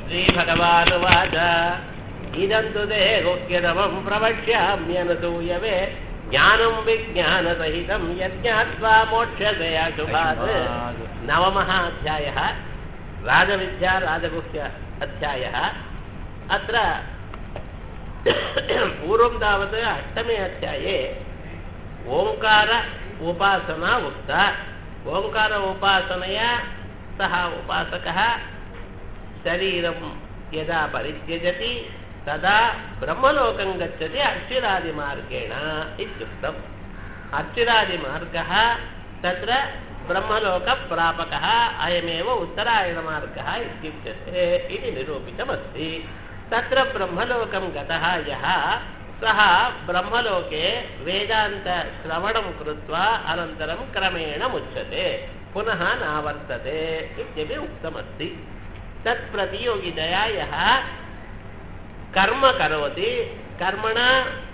श्रीभगवानुवाच इदं तु ते गुह्यतमं प्रवक्ष्याम्यनसूयवे ज्ञानं विज्ञानसहितं यज्ञात्वा मोक्ष्यते अशुभात् नवमः अध्यायः राजविद्या राजगुह्य अध्यायः अत्र पूर्वं तावत् अष्टमे अध्याये ओङ्कार उपासना उक्ता ओङ्कार उपासनया सः उपासकः शरीरं यदा परित्यजति तदा ब्रह्मलोकं गच्छति अर्चिरादिमार्गेण इत्युक्तम् अर्चिरादिमार्गः तत्र ब्रह्मलोकप्रापकः अयमेव उत्तरायणमार्गः इत्युच्यते इति निरूपितमस्ति तत्र ब्रह्मलोकं गतः यः सः ब्रह्मलोके वेदान्तश्रवणं कृत्वा अनन्तरं क्रमेण मुच्यते पुनः नावर्तते इत्यपि उक्तमस्ति तत्प्रतियोगितया यः कर्म करोति कर्मणा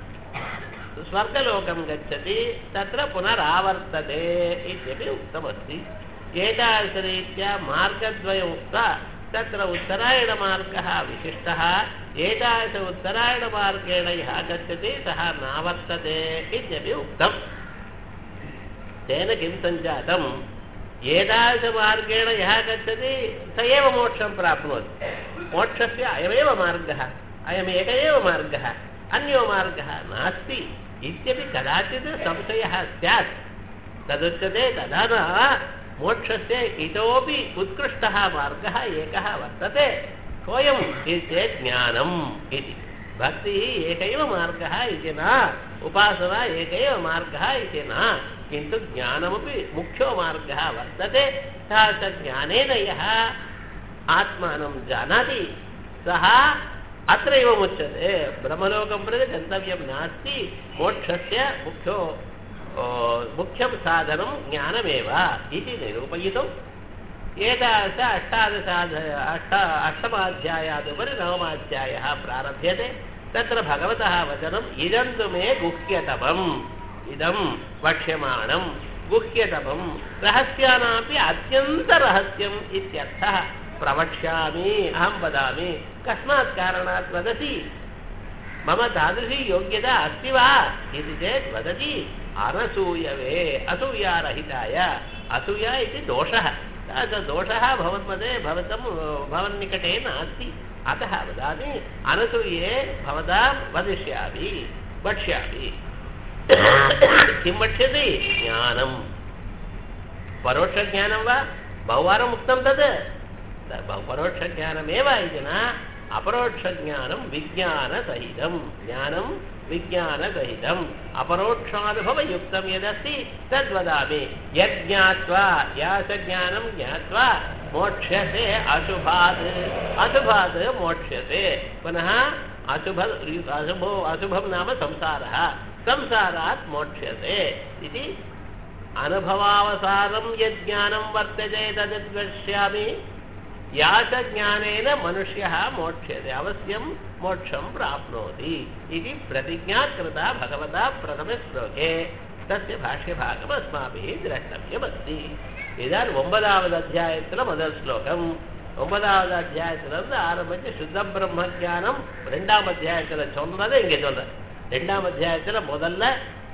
स्वर्गलोकं गच्छति तत्र पुनरावर्तते इत्यपि उक्तमस्ति एतादृशरीत्या मार्गद्वयम् उक्त्वा तत्र उत्तरायणमार्गः विशिष्टः एतादृश उत्तरायणमार्गेण यः गच्छति सः नावर्तते इत्यपि उक्तम् तेन किं सञ्जातम् एतादृशमार्गेण यः गच्छति स एव मोक्षं प्राप्नोति मोक्षस्य अयमेव मार्गः अयम् एक एव मार्गः अन्यो मार्गः नास्ति इत्यपि कदाचित् संशयः स्यात् तदुच्यते तदा न मोक्षस्य इतोपि उत्कृष्टः मार्गः एकः वर्तते सोऽयम् चेत् ज्ञानम् इति भक्तिः एक एव मार्गः इति न उपासना एक एव मार्गः इति न किन्तु ज्ञानमपि मुख्यो मार्गः वर्तते सः स ज्ञानेन यः आत्मानं जानाति सः अत्रैव मुच्यते ब्रह्मलोकं प्रति गन्तव्यं नास्ति मोक्षस्य मुख्यो मुख्यं साधनं ज्ञानमेव इति निरूपयितुम् एतादृश अष्टादशाध अष्ट अष्टमाध्यायादुपरि नवमाध्यायः प्रारभ्यते तत्र भगवतः वचनम् इदं तु मे गुह्यतमम् इदं वक्ष्यमाणं गुह्यतमं रहस्यानापि अत्यन्तरहस्यम् इत्यर्थः प्रवक्ष्यामि अहं वदामि कस्मात् कारणात् वदति मम तादृशी योग्यता अस्ति वा इति चेत् वदति अनसूयवे असूयारहिताय असूया इति दोषः दोषः भवन्पदे भवतं भवन्निकटे नास्ति अतः वदामि अनसूये भवतां वदिष्यामि वक्ष्यामि किं वक्ष्यति ज्ञानं परोक्षज्ञानं वा बहुवारम् उक्तं तत् परोक्षज्ञानमेव इति न अपरोक्षज्ञानं विज्ञानसहितं ज्ञानं विज्ञानसहितम् अपरोक्षानुभवयुक्तं यदस्ति तद्वदामि यज्ञात्वा यासज्ञानं ज्ञात्वा मोक्ष्यते अशुभात् अशुभात् मोक्ष्यते पुनः अशुभ अशुभो अशुभं नाम संसारः संसारात् मोक्ष्यते इति अनुभवावसानं यज्ञानं वर्तते तद्वक्ष्यामि यासज्ञानेन मनुष्यः मोक्ष्यते अवश्यं मोक्षं प्राप्नोति इति प्रतिज्ञा कृता भगवता प्रथमश्लोके तस्य भाष्यभागम् अस्माभिः द्रष्टव्यमस्ति इदानीम् ஒன்பதாவது அத்தியாயத்தில் முதல் ஸ்லோகம் ஒன்பதாவது அத்தியாயத்திலிருந்து ஆரம்பித்து சுத்த பிரம்ம ஜானம் ரெண்டாம் அத்தியாயத்தில் சொன்னதை இங்கே சொல்ற ரெண்டாம் அத்தியாயத்தில் முதல்ல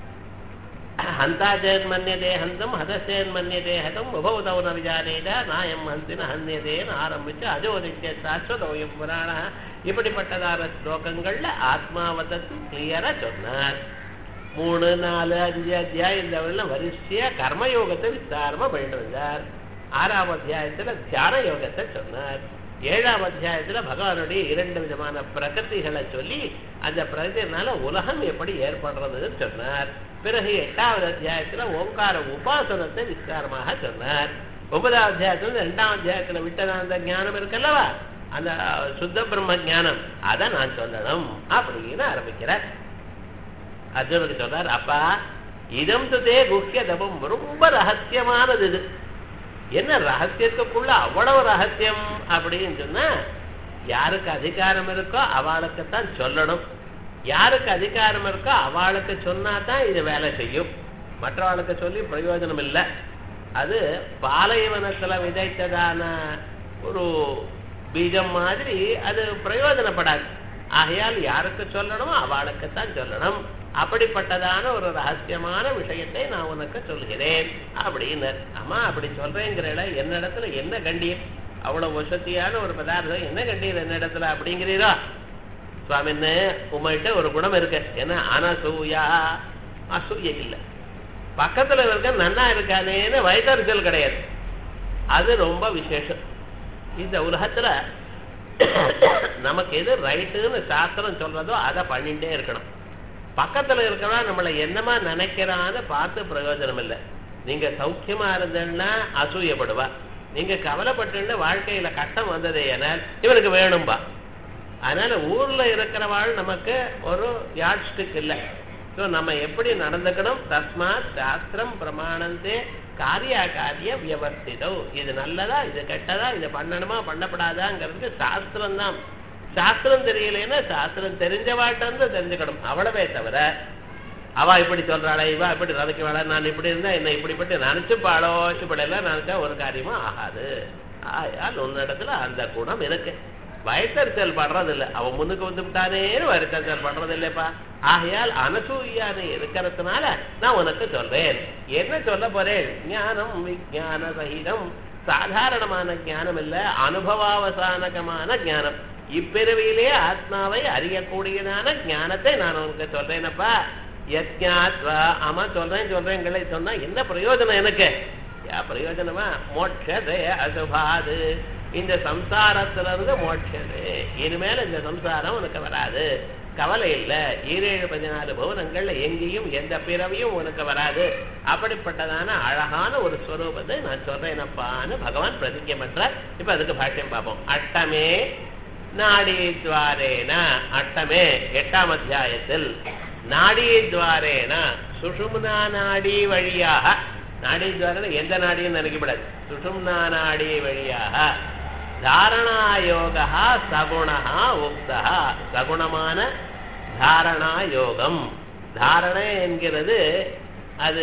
हन्ताचेन्मन्यते हन्तं हतश्चेन्मन्यते हतं उभौ न विजानेत नायं हन्ति न हन्यतेன்னு ஆரம்பிச்சு அஜோதித்ய சாஸ்வதோயம் புராணம் இப்படிப்பட்டதான ஸ்லோகங்கள்ல ஆத்மாவதத்து கிளியரா சொன்னார் மூணு நாலு அஞ்சு அத்தியாயம் இந்த வரையில வரிசையா கர்மயோகத்தை விஸ்தாரமா பண்ணிட்டு வந்தார் ஆறாம் அத்தியாயத்துல தியான யோகத்தை சொன்னார் ஏழாம் அத்தியாயத்துல பகவானுடைய இரண்டு விதமான பிரகதிகளை சொல்லி அந்த பிரகதினால உலகம் எப்படி ஏற்படுறதுன்னு சொன்னார் பிறகு எட்டாவது அத்தியாயத்துல ஓங்கார உபாசனத்தை விஸ்தாரமாக சொன்னார் ஒன்பதாம் அத்தியாயத்துல ரெண்டாம் அத்தியாயத்துல விட்டத அந்த ஞானம் இருக்கல்லவா அந்த சுத்த பிரம்ம ஞானம் அதை நான் சொல்லணும் அப்படின்னு ஆரம்பிக்கிறார் அர்ஜுனுக்கு சொல்றார் அப்பா இதம் துதே குஹ்ய தபம் ரொம்ப ரகசியமானது இது என்ன ரகசியத்துக்குள்ள அவ்வளவு ரகசியம் அப்படின்னு சொன்னா யாருக்கு அதிகாரம் இருக்கோ அவளுக்குத்தான் சொல்லணும் யாருக்கு அதிகாரம் இருக்கோ அவளுக்கு சொன்னா தான் இது வேலை செய்யும் மற்றவளுக்கு சொல்லி பிரயோஜனம் இல்லை அது பாலைவனத்துல விதைத்ததான ஒரு பீஜம் மாதிரி அது பிரயோஜனப்படாது ஆகையால் யாருக்கு சொல்லணுமோ அவளுக்குத்தான் சொல்லணும் அப்படிப்பட்டதான ஒரு ரகசியமான விஷயத்தை நான் உனக்கு சொல்கிறேன் அப்படின்னு அம்மா அப்படி சொல்றேங்கிறல என்னிடத்துல என்ன கண்டியம் அவ்வளவு வசதியான ஒரு பதார்த்தம் என்ன கண்டியம் என்னிடத்துல அப்படிங்கிறீரோ சுவாமின்னு உங்கள்கிட்ட ஒரு குணம் இருக்கு என்ன அனசூயா அசூய இல்லை பக்கத்துல இருக்க நன்னா இருக்கானேன்னு வயதறிச்சல் கிடையாது அது ரொம்ப விசேஷம் இந்த உலகத்துல நமக்கு எது ரைட்டுன்னு சாஸ்திரம் சொல்றதோ அதை பண்ணிட்டே இருக்கணும் பக்கத்துல இருக்கிறவன் நம்மளை என்னமா நினைக்கிறான்னு பார்த்து பிரயோஜனம் இல்லை நீங்க சௌக்கியமா இருந்தேன்னா அசூயப்படுவா நீங்க கவலைப்பட்டு வாழ்க்கையில கஷ்டம் வந்ததே ஏனால் இவனுக்கு வேணும்பா அதனால ஊர்ல இருக்கிறவாள் நமக்கு ஒரு யாட்ஸ்டிக் இல்லை ஸோ நம்ம எப்படி நடந்துக்கணும் தஸ்மாத் சாஸ்திரம் பிரமாணந்தே காரியா காரிய வியவஸ்திதோ இது நல்லதா இது கெட்டதா இது பண்ணணுமா பண்ணப்படாதாங்கிறதுக்கு சாஸ்திரம் தான் சாஸ்திரம் தெரியலைன்னா சாஸ்திரம் தெரிஞ்சவாட்டிருந்து தெரிஞ்சுக்கணும் அவ்வளவே தவிர அவ இப்படி சொல்றாளே இவ இப்படி ரதைக்குவாள நான் இப்படி இருந்தா என்ன இப்படிப்பட்டு நினைச்சுப்பாளோ இப்படி எல்லாம் நினைச்சா ஒரு காரியமும் ஆகாது ஆயால் உன்னிடத்துல அந்த குணம் இருக்கு வயத்தறிச்சல் படுறது இல்லை அவன் முன்னுக்கு வந்து விட்டானேன்னு வயத்தறிச்சல் படுறது இல்லைப்பா ஆகையால் அனசூயானு இருக்கிறதுனால நான் உனக்கு சொல்றேன் என்ன சொல்ல போறேன் ஞானம் விஜான சகிதம் சாதாரணமான ஞானம் இல்ல அனுபவாவசானகமான ஞானம் இப்பிறவியிலே ஆத்மாவை அறியக்கூடியதான ஞானத்தை நான் உனக்கு சொல்றேனப்பா யஜ்ஞாத்வா ஆமா சொல்றேன் சொல்றேன் சொன்னா என்ன பிரயோஜனம் எனக்கு யா பிரயோஜனமா மோட்சதே அசுபாது இந்த சம்சாரத்துல இருந்து மோட்சது இனிமேல் இந்த சம்சாரம் உனக்கு வராது கவலை இல்ல ஈரேழு பதினாலு பவனங்கள்ல எங்கேயும் எந்த பிறவியும் உனக்கு வராது அப்படிப்பட்டதான அழகான ஒரு ஸ்வரூபத்தை நான் சொல்றேனப்பான்னு பகவான் பிரதிஜை பண்றார் இப்ப அதுக்கு பாஷ்யம் பார்ப்போம் அட்டமே நாடீத்வாரேன அட்டமே எட்டாம் அத்தியாயத்தில் நாடீத்வாரேன சுஷும்னா நாடி வழியாக நாடீத்வாரேன எந்த நாடியும் நினைக்கப்படாது சுஷும்னா நாடி வழியாக தாரணாயோகா சகுணா உக்தா சகுணமான தாரணா யோகம் தாரணை என்கிறது அது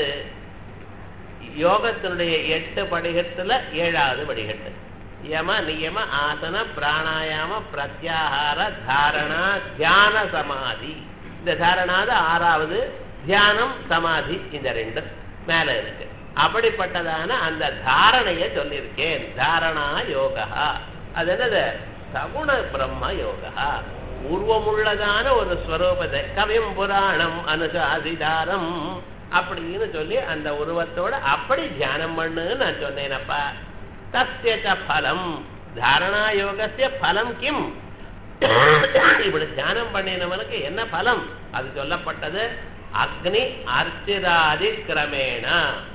யோகத்தினுடைய எட்டு படிகட்டுல ஏழாவது படிகட்டு யம நியம ஆசன பிராணாயாம பிரத்யாகார தாரணா தியான சமாதி இந்த தாரணாது ஆறாவது தியானம் சமாதி இந்த ரெண்டு மேல இருக்கு அப்படிப்பட்டதான அந்த தாரணைய சொல்லியிருக்கேன் தாரணா யோகா அது என்னது சகுண பிரம்ம யோகா உருவமுள்ளதான ஒரு ஸ்வரூபத்தை கவியம் புராணம் அனுசாதிதாரம் அப்படின்னு சொல்லி அந்த உருவத்தோட அப்படி தியானம் பண்ணுன்னு நான் சொன்னேனப்பா தஸ்ய பலம் தாரணா யோகசிய பலம் கிம் இப்படி தியானம் பண்ணினவனுக்கு என்ன பலம் அது சொல்லப்பட்டது அக்னி அர்ச்சிராதி கிரமேண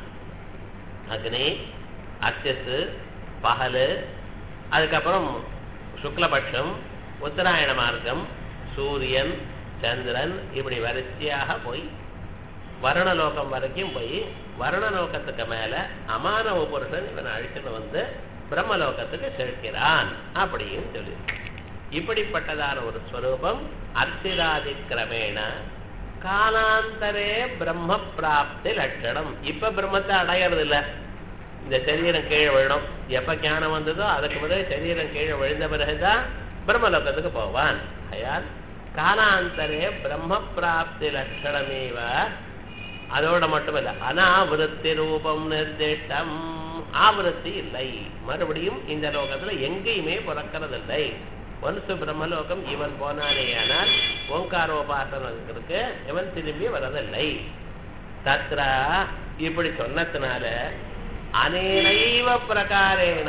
அக்னி அர்ச்சஸ் பகல் அதுக்கப்புறம் சுக்லபட்சம் உத்தராயண மார்க்கம் சூரியன் சந்திரன் இப்படி வரிசையாக போய் வருணலோகம் வரைக்கும் போய் வருணலோகத்துக்கு மேல அமானவ புருஷன் இவனை அழிச்சுன்னு வந்து பிரம்மலோகத்துக்கு செலுக்கிறான் அப்படின்னு சொல்லி இப்படிப்பட்டதான ஒரு ஸ்வரூபம் அர்ச்சிராதி கிரமேண காலாந்தரே பிரம்ம பிராப்தி லட்சணம் இப்ப பிரம்மத்தை அடையறது இல்ல இந்த சரீரம் கீழே விழணும் எப்ப ஞானம் வந்ததோ அதுக்கு முதல் சரீரம் கீழே விழுந்த பிறகுதான் பிரம்மலோகத்துக்கு போவான் அயால் காலாந்தரே பிரம்ம பிராப்தி லட்சணமேவ அதோட மட்டுமல்ல அனாவிருத்தி ரூபம் நிர்திஷ்டம் ஆவிருத்தி இல்லை மறுபடியும் இந்த லோகத்துல எங்கேயுமே பிறக்கிறதில்லை ஒன்சு பிரம்மலோகம் இவன் போனானே ஆனால் ஓங்காரோபாசனத்திற்கு இவன் திரும்பி வரதில்லை தத்ர இப்படி சொன்னதுனால அனேனைவ பிரகாரேன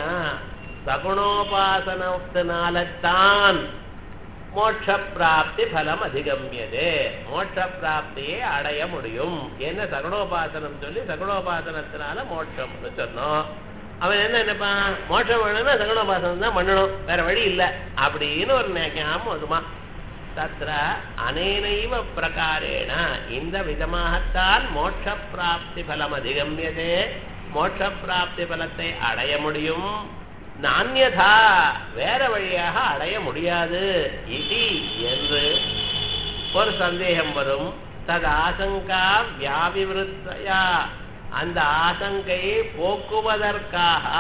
சகுணோபாசனத்தினால்தான் மோட்ச பிராப்தி பலம் அதிகமியது மோட்ச பிராப்தியை அடைய முடியும் என்ன சகுணோபாசனம் சொல்லி சகுணோபாசனத்தினால மோட்சம்னு சொன்னோம் அவன் என்ன நினைப்பான் மோட்சம் வேணும்னா சகுணோபாசனம் தான் பண்ணணும் வேற வழி இல்லை அப்படின்னு ஒரு ஞாபகம் வருமா தத்ர அனேனைவ பிரகாரேண இந்த விதமாகத்தான் மோட்ச பிராப்தி பலம் அதிகமியதே மோட்ச பிராப்தி பலத்தை அடைய முடியும் நான்யதா வேற வழியாக அடைய முடியாது இது என்று ஒரு சந்தேகம் வரும் தது ஆசங்கா வியாபிவிருத்தையா அந்த ஆசங்கையை போக்குவதற்காக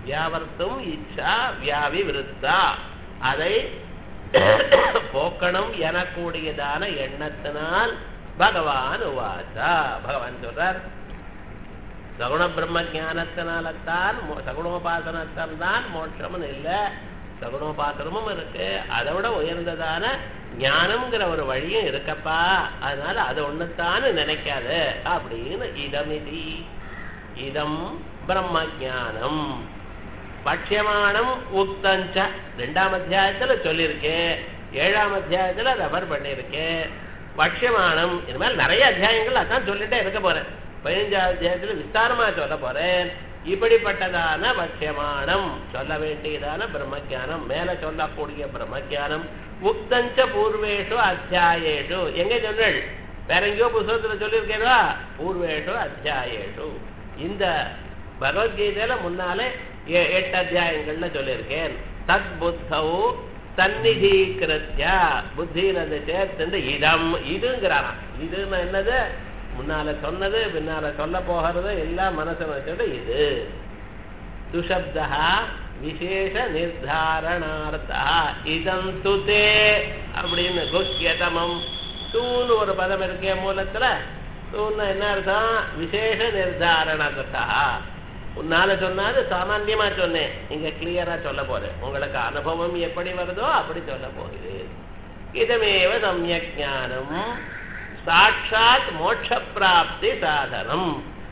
வியாவர்த்தும் இச்சா வியாவி விருத்தா அதை போக்கணும் எனக்கூடியதான எண்ணத்தினால் பகவான் உவாசா பகவான் சொல்றார் சகுண பிரம்ம ஜானத்தினால்தான் சகுணோபாசனத்தால் தான் மோட்சம்னு இல்லை சகுணோபாசனமும் இருக்கு அதை விட உயர்ந்ததான ஞானம்ங்கிற ஒரு வழியும் இருக்கப்பா அதனால அது ஒண்ணுத்தான்னு நினைக்காத அப்படின்னு இதமிதி இதம் பிரம்ம ஜானம் பட்சியமானம் உக்தஞ்ச ரெண்டாம் அத்தியாயத்துல சொல்லியிருக்கேன் ஏழாம் அத்தியாயத்துல ரெஃபர் பண்ணியிருக்கேன் பட்சியமானம் இது மாதிரி நிறைய அத்தியாயங்கள் அதான் சொல்லிட்டே இருக்க போறேன் பதினஞ்சாவது அத்தியாயத்துல விஸ்தாரமா சொல்ல போறேன் இப்படிப்பட்டதான பட்சியமானம் சொல்ல வேண்டியதான பிரம்மஜானம் மேல சொல்லக்கூடிய பிரம்மஜானம் உக்தஞ்ச பூர்வேஷு அத்தியாயேஷு எங்க சொன்னேள் வேற எங்கேயோ புத்தகத்துல சொல்லியிருக்கேவா பூர்வேஷு அத்தியாயேஷு இந்த பகவத்கீதையில முன்னாலே எட்டு அத்தியாயங்கள்ல சொல்லியிருக்கேன் தத் புத்தவு சந்நிதீகிருத்தியா புத்தியினது சேர்த்து இதம் இதுங்கிறாராம் இதுன்னு என்னது முன்னால சொன்னது பின்னால சொல்ல போகிறது எல்லாம் மனசுல வச்சுட்டு இது துஷப்தா விசேஷ நிர்தாரணார்த்தா இதம் துதே அப்படின்னு குக்கியதமம் தூன்னு ஒரு பதம் இருக்கே மூலத்துல தூன்னு என்ன அர்த்தம் விசேஷ நிர்தாரணத்தா உன்னால சொன்னாது சாமான்யமா சொன்னேன் இங்க கிளியரா சொல்ல போறேன் உங்களுக்கு அனுபவம் எப்படி வருதோ அப்படி சொல்ல போகுது இதமேவ சமயக் ஞானம் சாட்சாத் மோட்ச பிராப்தி சாதனம்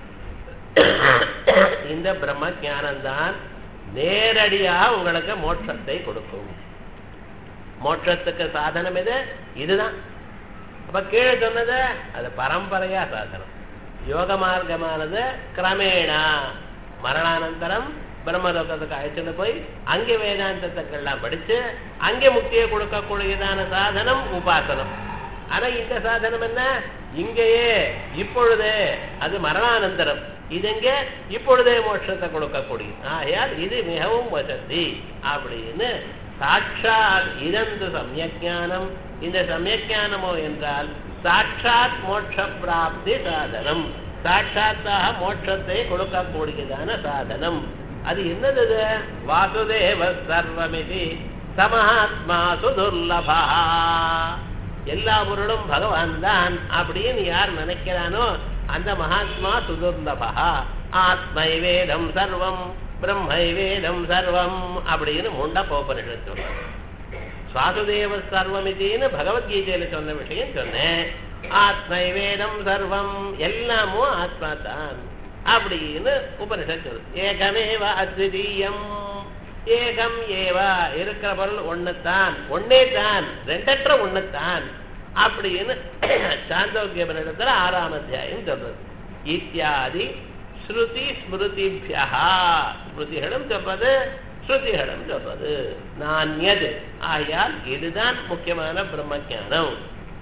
இந்த பிரம்ம ஞானம்தான் நேரடியா உங்களுக்கு மோட்சத்தை கொடுக்கும் மோட்சத்துக்கு சாதனம் எது இதுதான் அப்ப கீழே சொன்னது அது பரம்பரையா சாதனம் யோக மார்க்கமானது கிரமேணா மரணானந்தரம் பிரம்மலோகத்துக்கு அழைச்சிட்டு போய் அங்கே வேதாந்தத்துக்கெல்லாம் படிச்சு அங்கே முக்தியை கொடுக்கக்கூடியதான சாதனம் உபாசனம் ஆனா இந்த சாதனம் என்ன இங்கேயே இப்பொழுதே அது மரணானந்தரம் இதுங்க இப்பொழுதே மோட்சத்தை கொடுக்கக்கூடிய ஆகையால் இது மிகவும் வசதி அப்படின்னு சாட்சாத் இதந்து சமயஜானம் இந்த சமயஜானமோ என்றால் சாட்சாத் மோட்ச பிராப்தி சாதனம் சாட்சாத்தாக மோட்சத்தை கொடுக்கக்கூடியதான சாதனம் அது என்னது வாசுதேவ சர்வமிதி சமஹாத்மா சுதுர்லபா எல்லா பொருளும் பகவான் தான் அப்படின்னு யார் நினைக்கிறானோ அந்த மகாத்மா சுதுர்லபா ஆத்மை வேதம் சர்வம் பிரம்மை வேதம் சர்வம் அப்படின்னு முண்டப்போப்பனிஷத்து சொல்றாங்க சுவாசுதேவ சர்வமிதின்னு பகவத்கீதையில சொன்ன விஷயம் சொன்னேன் ஆத்மை வேதம் சர்வம் எல்லாமும் ஆத்மா தான் அப்படின்னு உபனிஷத் சொல்லு ஏகமேவ அத்விதீயம் ஏகம் ஏவா இருக்கிற பொருள் ஒண்ணுத்தான் ஒன்னே தான் ரெண்டற்ற ஒண்ணுத்தான் அப்படின்னு சாந்தோக்கியபனிடத்துல ஆறாம் அத்தியாயம் சொல்றது இத்தியாதி ஸ்ருதி ஸ்மிருதிபியா ஸ்மிருதிகளும் சொல்றது ஸ்ருதிகளும் சொல்றது நான்யது ஆயால் இதுதான் முக்கியமான பிரம்மஜானம்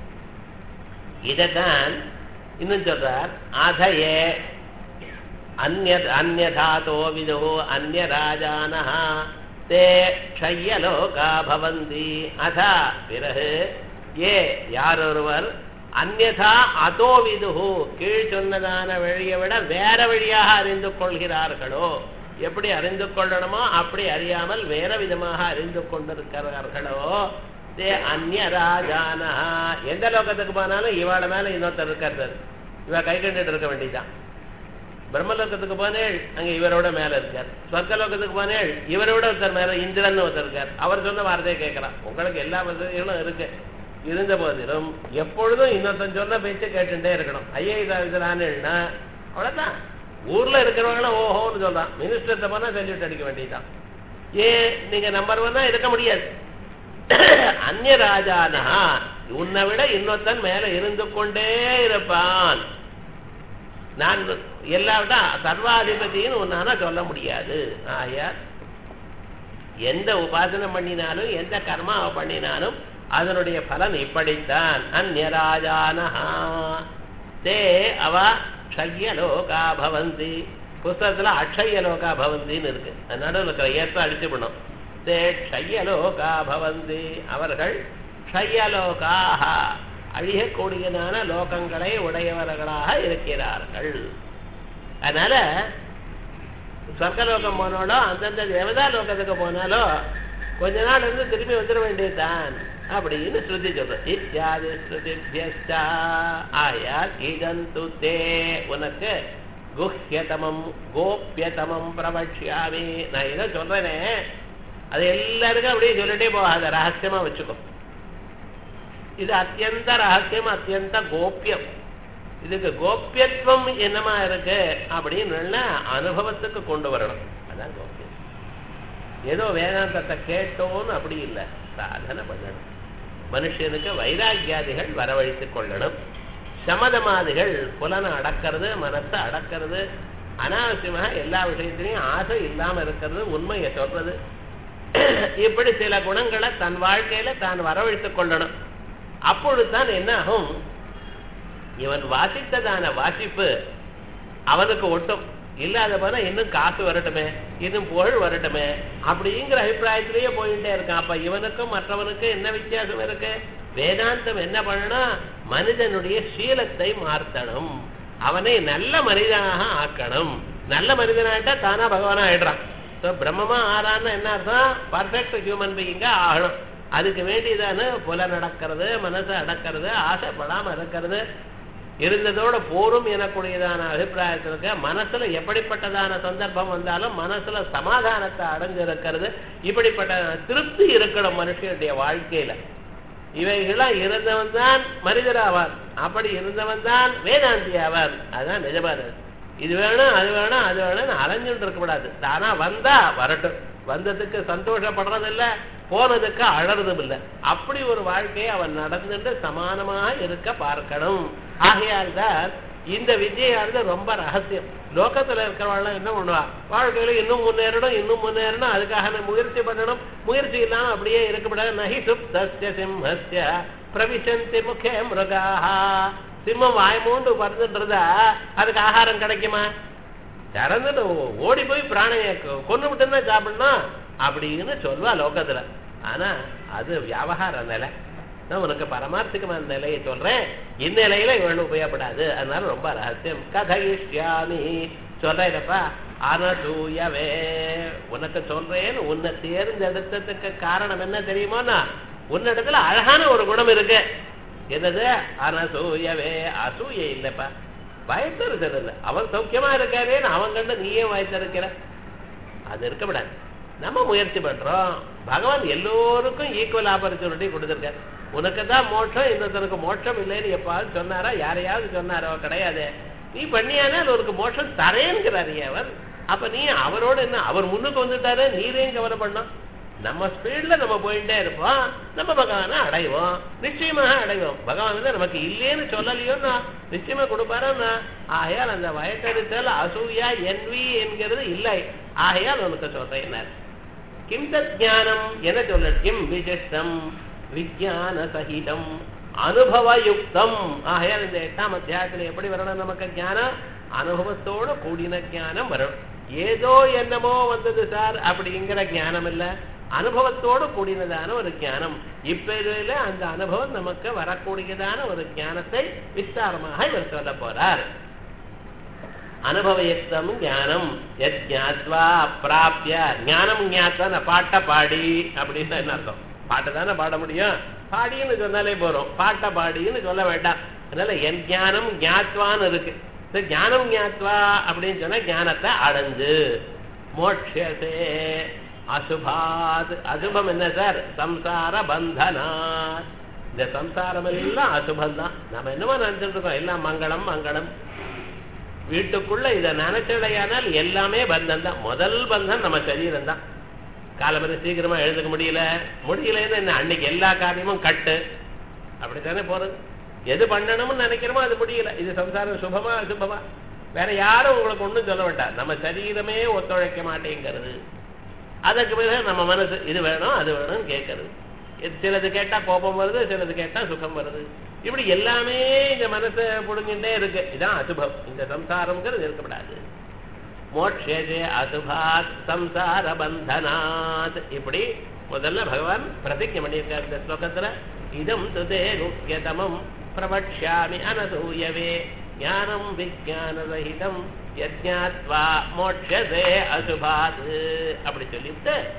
இதைத்தான் இன்னும் சொல்றார் அதையே அந்நிய அந்நதாதோ விதோ அந்நிய ராஜானஹ தே க்ஷய்யலோகா பவந்தி அதா பிறகு ஏ யாரொருவர் அந்நதா அதோ விதுகு கீழ் சொன்னதான வழியை விட வேற வழியாக அறிந்து கொள்கிறார்களோ எப்படி அறிந்து கொள்ளணுமோ அப்படி அறியாமல் வேற விதமாக அறிந்து கொண்டிருக்கிறார்களோ தே அந்நிய ராஜானா எந்த லோகத்துக்கு போனாலும் இவாள மேல இன்னொருத்தர் இருக்கார் இவ கை கண்டுட்டு இருக்க வேண்டியதுதான் பிரம்மலோகத்துக்கு போனேள் அங்க இவரோட மேல இருக்கார் சொர்க்கலோகத்துக்கு போனேள் இவரோட ஒருத்தர் மேல இந்திரன் ஒருத்தர் இருக்கார் அவர் சொன்ன வார்த்தையை கேட்கலாம் உங்களுக்கு எல்லா வசதிகளும் இருக்கு இருந்த போதிலும் எப்பொழுதும் இன்னொருத்தன் சொன்ன பேச்சு கேட்டுட்டே இருக்கணும் ஐயா இதுலான்னு அவ்வளவுதான் ஊர்ல இருக்கிறவங்களும் ஓஹோன்னு சொல்றான் மினிஸ்டர்கிட்ட போனா செல்யூட் அடிக்க வேண்டியதுதான் ஏன் நீங்க நம்பர் ஒன்னா இருக்க முடியாது அந்நிய ராஜானா உன்னை விட இன்னொருத்தன் மேல இருந்து கொண்டே இருப்பான் நான் எல்லாவிட சர்வாதிபதினு உன்னால சொல்ல முடியாது ஆயா எந்த உபாசனம் பண்ணினாலும் எந்த கர்மாவை பண்ணினாலும் அதனுடைய பலன் இப்படித்தான் அந்நியராஜானஹா தே அவ க்ஷய்யலோகா பவந்தி புஸ்தகத்துல அக்ஷயலோகா பவந்தின்னு இருக்கு நடுவில் இருக்கிற ஏற்ற அழிச்சு பண்ணும் தே க்ஷய்யலோகா பவந்தி அவர்கள் க்ஷய்யலோகாக அழியக்கூடியதான லோகங்களை உடையவர்களாக இருக்கிறார்கள் அதனால சொர்க்கலோகம் போனாலோ அந்தந்த தேவதா லோகத்துக்கு போனாலோ கொஞ்ச நாள் இருந்து திரும்பி வந்துட வேண்டியதுதான் அப்படின்னு ஸ்ருதி சொல்ற இத்தியாதி ஸ்ருதிபியஸ்டா ஆயால் இதந்து தே உனக்கு குஹ்யதமம் கோப்பியதமம் பிரபட்சியாமி நான் இதை சொல்றேனே அது எல்லாருக்கும் அப்படியே சொல்லிட்டே போகாத ரகசியமா வச்சுக்கோ இது அத்தியந்த ரகசியம் அத்தியந்த கோப்பியம் இதுக்கு கோப்பியத்துவம் என்னமா இருக்கு அப்படின்னு அனுபவத்துக்கு கொண்டு வரணும் அதான் கோப்பியம் ஏதோ வேதாந்தத்தை கேட்டோன்னு அப்படி இல்லை சாதனை பண்ணணும் மனுஷனுக்கு வைராக்கியாதிகள் வரவழைத்துக் கொள்ளணும் சமதமாதிகள் புலனை அடக்கிறது மனசை அடக்கிறது அனாவசியமாக எல்லா விஷயத்திலையும் ஆசை இல்லாம இருக்கிறது உண்மையை சொல்றது இப்படி சில குணங்களை தன் வாழ்க்கையில தான் வரவழைத்துக் கொள்ளணும் அப்பொழுதுதான் என்ன ஆகும் இவன் வாசித்ததான வாசிப்பு அவனுக்கு ஒட்டும் இல்லாத போனா இன்னும் காசு வரட்டுமே இன்னும் புகழ் வரட்டுமே அப்படிங்கிற அபிப்பிராயத்திலேயே போயிட்டே இருக்கான் அப்ப இவனுக்கும் மற்றவனுக்கும் என்ன வித்தியாசம் இருக்கு வேதாந்தம் என்ன பண்ணணும் மனிதனுடைய சீலத்தை மாற்றணும் அவனை நல்ல மனிதனாக ஆக்கணும் நல்ல மனிதனாயிட்டா தானா பகவானா ஆயிடுறான் ஸோ பிரம்மமா ஆறான்னு என்ன அர்த்தம் பர்ஃபெக்ட் ஹியூமன் பீயிங்கா ஆகணும் அதுக்கு வேண்டியதான புல நடக்கிறது மனசை அடக்கிறது ஆசைப்படாம இருக்கிறது இருந்ததோட போரும் எனக்கூடியதான அபிப்பிராயத்திற்கு மனசுல எப்படிப்பட்டதான சந்தர்ப்பம் வந்தாலும் மனசுல சமாதானத்தை அடைஞ்சு இருக்கிறது இப்படிப்பட்ட திருப்தி இருக்கணும் மனுஷனுடைய வாழ்க்கையில இவைகளாம் இருந்தவன் தான் மனிதராவார் அப்படி இருந்தவன் தான் வேதாந்தி ஆவார் அதுதான் நிஜமான இது வேணும் அது வேணும் அது வேணும்னு அலைஞ்சுட்டு இருக்கக்கூடாது தானா வந்தா வரட்டும் வந்ததுக்கு சந்தோஷப்படுறது இல்ல போனதுக்கு அழறதும் இல்லை அப்படி ஒரு வாழ்க்கையை அவன் நடந்துட்டு சமானமாக இருக்க பார்க்கணும் ஆகையால் தான் இந்த விஜயானது ரொம்ப ரகசியம் லோகத்துல இருக்கிறவங்க என்ன பண்ணுவா வாழ்க்கையில இன்னும் முன்னேறணும் இன்னும் முன்னேறணும் அதுக்காக நான் முயற்சி பண்ணணும் முயற்சி இல்லாம அப்படியே இருக்கக்கூடாது நகி சுப்தஸ்ய சிம்ஹஸ்ய பிரவிசந்தி முகே மிருகாஹா சிம்மம் வாய்மூண்டு பறந்துட்டு அதுக்கு ஆகாரம் கிடைக்குமா திறந்துட்டு ஓடி போய் பிராணைய கொண்டு விட்டுன்னா சாப்பிடணும் அப்படின்னு சொல்வா லோகத்துல ஆனா அது வியாபகார நிலை நான் உனக்கு பரமார்த்திகமான நிலையை சொல்றேன் இந்நிலையில இவன் உபயோகப்படாது அதனால ரொம்ப ரகசியம் கதையிஷ்யாமி சொல்றேனப்பா அனசூயவே உனக்கு சொல்றேன்னு உன்னை தேர்ந்தெடுத்ததுக்கு காரணம் என்ன தெரியுமோனா உன்னிடத்துல அழகான ஒரு குணம் இருக்கு என்னது அனசூயவே அசூய இல்லப்பா பயத்தறுதல் இல்லை அவன் சௌக்கியமா இருக்காரேன்னு அவன் கண்டு நீயே பயத்திருக்கிற அது இருக்கக்கூடாது நம்ம முயற்சி பண்றோம் பகவான் எல்லோருக்கும் ஈக்குவல் ஆப்பர்ச்சுனிட்டி கொடுத்துருக்காரு உனக்கு தான் மோட்சம் இன்னொருத்தனுக்கு மோட்சம் இல்லைன்னு எப்பாவது சொன்னாரா யாரையாவது சொன்னாரோ கிடையாது நீ பண்ணியானே அது உனக்கு மோட்சம் தரேங்கிறாரு அவர் அப்ப நீ அவரோட என்ன அவர் முன்னுக்கு வந்துட்டாரு நீரையும் கவலை பண்ணோம் நம்ம ஸ்பீட்ல நம்ம போயிட்டே இருப்போம் நம்ம பகவானை அடைவோம் நிச்சயமாக அடைவோம் பகவான் வந்து நமக்கு இல்லேன்னு சொல்லலையோன்னா நிச்சயமா கொடுப்பாரோன்னா ஆகையால் அந்த வயட்டெடுத்தல் அசூயா என்வி என்கிறது இல்லை ஆகையால் உனக்கு சொல்றேன் கிம் தத் ஞானம் என்ன சொல்ல கிம் விசிஷ்டம் விஜயான சகிதம் அனுபவயுக்தம் ஆகையால் இந்த எட்டாம் அத்தியாயத்துல எப்படி வரணும் நமக்கு ஞானம் அனுபவத்தோட கூடின ஞானம் வரணும் ஏதோ என்னமோ வந்தது சார் அப்படிங்கிற ஞானம் இல்ல அனுபவத்தோடு கூடினதான ஒரு ஞானம் இப்ப அந்த அனுபவம் நமக்கு வரக்கூடியதான ஒரு ஞானத்தை விஸ்தாரமாக இவர் சொல்ல போறார் அனுபவயுக்தம் ஞானம் எத் ஞாத்வா அப்பிராப்திய ஞானம் ஞாத்வா பாட்டை பாடி அப்படின்னு என்ன அர்த்தம் பாட்டு தானே பாட முடியும் பாடின்னு சொன்னாலே போறோம் பாட்டை பாடின்னு சொல்ல வேண்டாம் அதனால என் ஞானம் ஞாத்வான்னு இருக்கு ஞானம் ஞாத்வா அப்படின்னு சொன்னா ஞானத்தை அடைஞ்சு மோட்சே அசுபாத் அசுபம் என்ன சார் சம்சார பந்தனாத் இந்த சம்சாரம் எல்லாம் அசுபம் தான் நம்ம என்னமோ நினைச்சிட்டு இருக்கோம் எல்லாம் மங்களம் மங்களம் வீட்டுக்குள்ள இதை நினைச்சடையானால் எல்லாமே பந்தம் தான் முதல் பந்தம் நம்ம சரீரம் தான் காலமரை சீக்கிரமா எழுதுக்க முடியல முடியலன்னு என்ன அன்னைக்கு எல்லா காரியமும் கட்டு அப்படித்தானே போறது எது பண்ணணும்னு நினைக்கிறோமோ அது முடியல இது சம்சாரம் சுபமா அசுபமா வேற யாரும் உங்களுக்கு ஒண்ணும் சொல்ல வேண்டாம் நம்ம சரீரமே ஒத்துழைக்க மாட்டேங்கிறது அதுக்கு பிறகு நம்ம மனசு இது வேணும் அது வேணும்னு கேட்கறது சிலது கேட்டா கோபம் வருது சிலது கேட்டா சுகம் வருது இப்படி எல்லாமே இந்த மனசை புடுங்கிட்டே இருக்கு இதான் அசுபம் இந்த சம்சாரம்ங்கிறது இருக்கப்படாது மோட்சே அசுபாத் சம்சார பந்தனாத் இப்படி முதல்ல பகவான் பிரதிஜை பண்ணியிருக்கார் இந்த ஸ்லோகத்துல இதம் துதே முக்கியதமம் பிரபக்ஷாமி அனசூயவே ஞானம் விஜானரகிதம் யஜ்ஞாத்வா மோட்சதே அசுபாது அப்படி சொல்லிட்டு